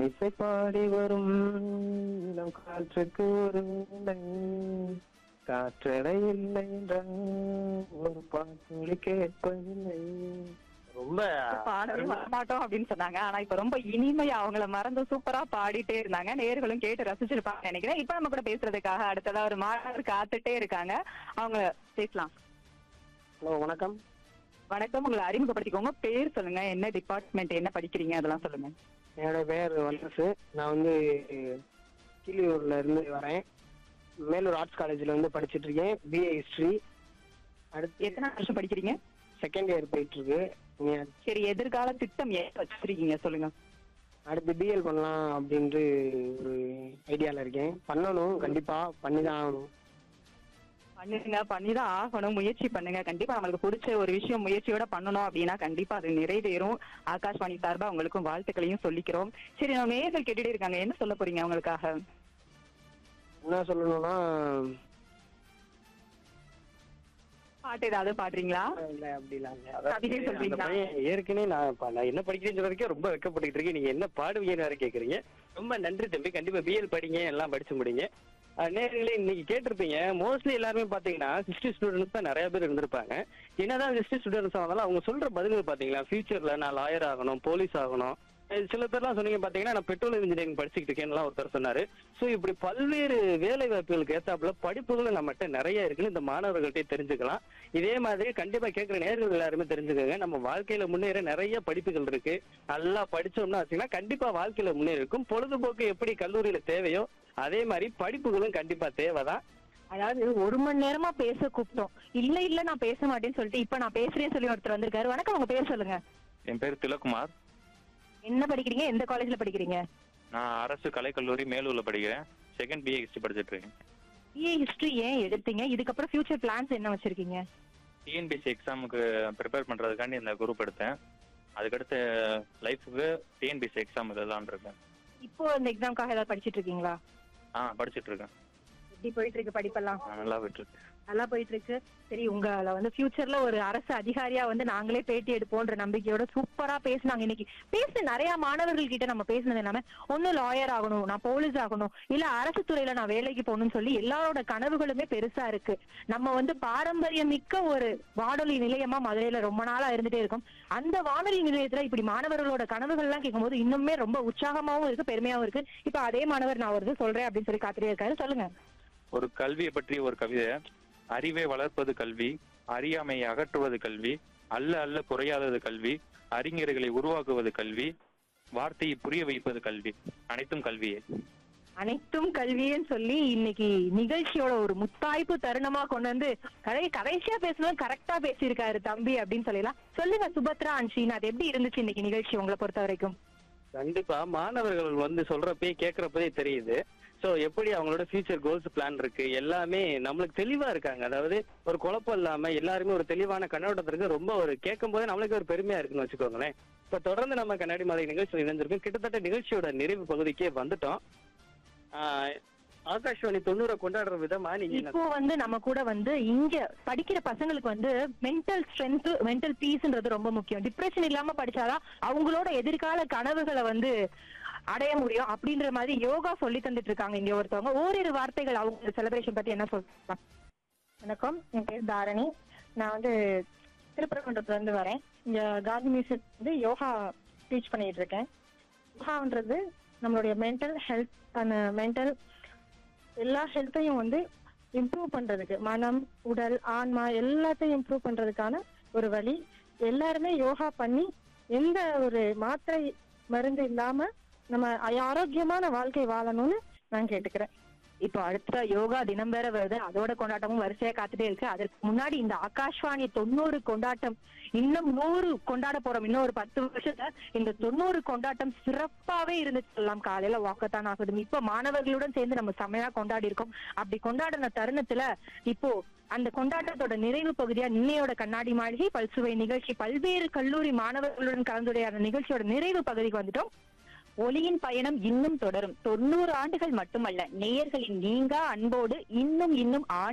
இசை பாடி வரும் இளம் காற்றுக்கு ஒரு வேலை காற்றடை இல்லை என்றால் ஒரு பாட்டுளி கேட்பதில்லை ரொம்ப பாடவே வரமாட்டோம் அப்படின்னு சொன்னாங்க ஆனா இப்ப ரொம்ப இனிமையா அவங்கள மறந்து சூப்பரா பாடிட்டே இருந்தாங்க நேர்களும் கேட்டு ரசிச்சிருப்பாங்க நினைக்கிறேன் இப்ப நம்ம கூட பேசுறதுக்காக அடுத்ததா ஒரு மாணவர் காத்துட்டே இருக்காங்க அவங்க பேசலாம் ஹலோ வணக்கம் வணக்கம் உங்களை அறிமுகப்படுத்திக்கோங்க பேர் சொல்லுங்க என்ன டிபார்ட்மெண்ட் என்ன படிக்கிறீங்க அதெல்லாம் சொல்லுங்க என்னோட பேர் வல்லரசு நான் வந்து கீழியூர்ல இருந்து வரேன் மேலூர் ஆர்ட்ஸ் காலேஜ்ல வந்து படிச்சிட்டு இருக்கேன் பிஏ ஹிஸ்டரி அடுத்து எத்தனை வருஷம் படிக்கிறீங்க செகண்ட் இயர் போயிட்டு இருக்கு இனி சரி எதிர்கால திட்டம் ஏன் வச்சிருக்கீங்க சொல்லுங்க அடுத்து பிஎல் பண்ணலாம் அப்படின்ட்டு ஒரு ஐடியால இருக்கேன் பண்ணணும் கண்டிப்பா பண்ணி தான் ஆகணும் பண்ணுங்க பண்ணிதான் ஆகணும் முயற்சி பண்ணுங்க கண்டிப்பா நம்மளுக்கு பிடிச்ச ஒரு விஷயம் முயற்சியோட பண்ணணும் அப்படின்னா கண்டிப்பா அது நிறைவேறும் ஆகாஷ்வாணி சார்பா உங்களுக்கும் வாழ்த்துக்களையும் சொல்லிக்கிறோம் சரி நம்ம நேர்கள் கேட்டுட்டே இருக்காங்க என்ன சொல்ல போறீங்க அவங்களுக்காக என்ன சொல்லணும்னா பாட்டு ஏதாவது பாடுறீங்களா இல்ல அப்படிலாம் இல்ல கவிதை அந்த சொல்றீங்களா பையன் ஏற்கனவே நான் இப்ப நான் என்ன படிக்கிறேன்னு சொல்றதுக்கே ரொம்ப வெக்கப்பட்டுக்கிட்டு இருக்கேன் நீங்க என்ன பாடுவீங்கன்னு வேற கேக்குறீங்க ரொம்ப நன்றி தம்பி கண்டிப்பா பிஎல் படிங்க எல்லாம் படிச்சு முடிங்க அஹ் நேர்களே இன்னைக்கு கேட்டிருப்பீங்க மோஸ்ட்லி எல்லாருமே பாத்தீங்கன்னா சிக்ஸ்டி ஸ்டூடெண்ட்ஸ் தான் நிறைய பேர் இருந்திருப்பாங்க என்னதான் சிக்ஸ்டி ஸ்டூடெண்ட்ஸ் ஆனாலும் அவங்க சொல்ற பதில்கள் பாத்தீங்களா ஃபியூச்சர்ல நான் லாயர் ஆகணும் போலீஸ் ஆகணும் அஹ் சில பேர்லாம் சொன்னீங்க பாத்தீங்கன்னா நான் பெட்ரோல் இன்ஜினியரிங் படிச்சுக்கிட்டு இருக்கேன்லாம் ஒருத்தர் சொன்னாரு சோ இப்படி பல்வேறு வேலை வாய்ப்புகளுக்கு ஏத்தாப்புல படிப்புகளும் நம்மகிட்ட நிறைய இருக்குன்னு இந்த மாணவர்கள்ட்டே தெரிஞ்சுக்கலாம் இதே மாதிரி கண்டிப்பா கேட்கிற நேர்கள் எல்லாருமே தெரிஞ்சுக்கோங்க நம்ம வாழ்க்கையில முன்னேற நிறைய படிப்புகள் இருக்கு நல்லா படிச்சோம்னா வச்சுங்கன்னா கண்டிப்பா வாழ்க்கையில முன்னேறி இருக்கும் பொழுதுபோக்கு எப்படி கல்லூரியில தேவையோ அதே மாதிரி படிப்புகளும் கண்டிப்பா தேவைதான் அதாவது ஒரு மணி நேரமா பேச கூப்பிட்டோம் இல்ல இல்ல நான் பேச மாட்டேன்னு சொல்லிட்டு இப்ப நான் பேசுறேன்னு சொல்லி ஒருத்தர் வந்திருக்காரு வணக்கம் உங்க பேர் சொல்லுங்க என் பேர் திலகுமார் என்ன படிக்கிறீங்க எந்த காலேஜ்ல படிக்கிறீங்க நான் அரசு கலைக்கல்லூரி மேலூர்ல படிக்கிறேன் செகண்ட் பிஏ ஹிஸ்டரி படிச்சிட்டு இருக்கேன் பிஏ ஹிஸ்டரி ஏன் எடுத்தீங்க இதுக்கப்புறம் ஃபியூச்சர் பிளான்ஸ் என்ன வச்சிருக்கீங்க டிஎன்பிஎஸ்சி எக்ஸாமுக்கு ப்ரிப்பேர் பண்றதுக்காண்டி இந்த குரூப் எடுத்தேன் அதுக்கடுத்து லைஃபுக்கு டிஎன்பிஎஸ்சி எக்ஸாம் எழுதலாம்னு இருக்கேன் இப்போ இந்த எக்ஸாம்க்காக ஏதாவது படிச்சிட்டு இருக்கீங்களா ஆ படிச்சிட்டு இருக்கேன் எப்படி போயிட்டு இருக்கு படிப்பெல்லாம் ஆ, நல்லா போயிட்டு இருக்கு நல்லா போயிட்டு இருக்கு சரி உங்களை வந்து ஃபியூச்சர்ல ஒரு அரசு அதிகாரியா வந்து நாங்களே பேட்டி எடுப்போன்ற நம்பிக்கையோட சூப்பரா பேசுனாங்க இன்னைக்கு பேசின நிறைய மாணவர்கள் கிட்ட நம்ம பேசினது எல்லாமே ஒண்ணு லாயர் ஆகணும் நான் போலீஸ் ஆகணும் இல்ல அரசு துறையில நான் வேலைக்கு போகணும்னு சொல்லி எல்லாரோட கனவுகளுமே பெருசா இருக்கு நம்ம வந்து பாரம்பரியம் மிக்க ஒரு வானொலி நிலையமா மதுரையில ரொம்ப நாளா இருந்துட்டே இருக்கும் அந்த வானொலி நிலையத்துல இப்படி மாணவர்களோட கனவுகள் எல்லாம் கேட்கும்போது இன்னுமே ரொம்ப உற்சாகமாவும் இருக்கு பெருமையாவும் இருக்கு இப்ப அதே மாணவர் நான் ஒரு இது சொல்றேன் அப்படின்னு சொல்லி காத்துட்டே இருக்காரு சொல்லுங்க ஒரு கல்வியை பற்றி ஒரு கவிதை அறிவை வளர்ப்பது கல்வி அறியாமையை அகற்றுவது கல்வி அல்ல அல்ல குறையாதது கல்வி அறிஞர்களை உருவாக்குவது கல்வி வார்த்தையை புரிய வைப்பது கல்வி அனைத்தும் கல்வியே அனைத்தும் கல்வின்னு சொல்லி இன்னைக்கு நிகழ்ச்சியோட ஒரு முத்தாய்ப்பு தருணமா கொண்டு வந்து கடை கடைசியா பேசணும் கரெக்டா பேசியிருக்காரு தம்பி அப்படின்னு சொல்லலாம் சொல்லுங்க சுபத்ரா அண்ட் ஸ்ரீநாத் எப்படி இருந்துச்சு இன்னைக்கு நிகழ்ச்சி உங்களை பொறுத்த வரைக்கும் கண்டிப்பா மாணவர்கள் வந்து சொல்றப்பே கேட்கறப்பதே தெரியுது சோ எப்படி அவங்களோட ஃபியூச்சர் கோல்ஸ் பிளான் இருக்கு எல்லாமே நம்மளுக்கு தெளிவா இருக்காங்க அதாவது ஒரு குழப்பம் இல்லாம எல்லாருமே ஒரு தெளிவான கண்ணோட்டத்திற்கு ரொம்ப ஒரு கேட்கும் போதே நம்மளுக்கு ஒரு பெருமையா இருக்குன்னு வச்சுக்கோங்களேன் இப்ப தொடர்ந்து நம்ம கண்ணாடி மாலை நிகழ்ச்சியில் இணைஞ்சிருக்கோம் கிட்டத்தட்ட நிகழ்ச்சியோட நிறைவு பகுதிக்கே வந்துட்டோம் ஆஹ் ஆகாஷ்வாணி தொண்ணூறை கொண்டாடுற விதமா நீங்க என்ன இப்போ வந்து நம்ம கூட வந்து இங்க படிக்கிற பசங்களுக்கு வந்து மென்டல் ஸ்ட்ரென்த் மென்டல் பீஸ்ன்றது ரொம்ப முக்கியம் டிப்ரெஷன் இல்லாம படிச்சாதான் அவங்களோட எதிர்கால கனவுகளை வந்து அடைய முடியும் அப்படின்ற மாதிரி யோகா சொல்லி தந்துட்டு இருக்காங்க இங்க ஒருத்தவங்க ஓரிரு வார்த்தைகள் அவங்க செலிப்ரேஷன் பத்தி என்ன சொல்றாங்க வணக்கம் என் பேர் தாரணி நான் வந்து திருப்பரங்குன்றத்துல இருந்து வரேன் இங்க காந்தி மியூசிக் வந்து யோகா டீச் பண்ணிட்டு இருக்கேன் யோகான்றது நம்மளுடைய மென்டல் ஹெல்த் அந்த மென்டல் எல்லா ஹெல்த்தையும் வந்து இம்ப்ரூவ் பண்றதுக்கு மனம் உடல் ஆன்மா எல்லாத்தையும் இம்ப்ரூவ் பண்றதுக்கான ஒரு வழி எல்லாருமே யோகா பண்ணி எந்த ஒரு மாத்திரை மருந்து இல்லாம நம்ம ஆரோக்கியமான வாழ்க்கை வாழணும்னு நான் கேட்டுக்கிறேன் இப்போ அடுத்த யோகா தினம் வேற வருது அதோட கொண்டாட்டமும் வரிசையா காத்துட்டே இருக்கு அதற்கு முன்னாடி இந்த ஆகாஷ்வாணி தொண்ணூறு கொண்டாட்டம் இன்னும் நூறு கொண்டாட போறோம் இன்னும் ஒரு பத்து வருஷத்துல இந்த தொண்ணூறு கொண்டாட்டம் சிறப்பாவே இருந்துச்சு சொல்லலாம் காலையில வாக்கத்தான் ஆகுது இப்ப மாணவர்களுடன் சேர்ந்து நம்ம செமையா கொண்டாடி இருக்கோம் அப்படி கொண்டாடின தருணத்துல இப்போ அந்த கொண்டாட்டத்தோட நிறைவு பகுதியா இன்னையோட கண்ணாடி மாளிகை பல்சுவை நிகழ்ச்சி பல்வேறு கல்லூரி மாணவர்களுடன் கலந்துரையாட நிகழ்ச்சியோட நிறைவு பகுதிக்கு வந்துட்டோம் ஒளியின் பயணம் இன்னும் தொடரும் தொண்ணூறு ஆண்டுகள் மட்டுமல்ல நேயர்களின் நீங்கா அன்போடு இன்னும் இன்னும்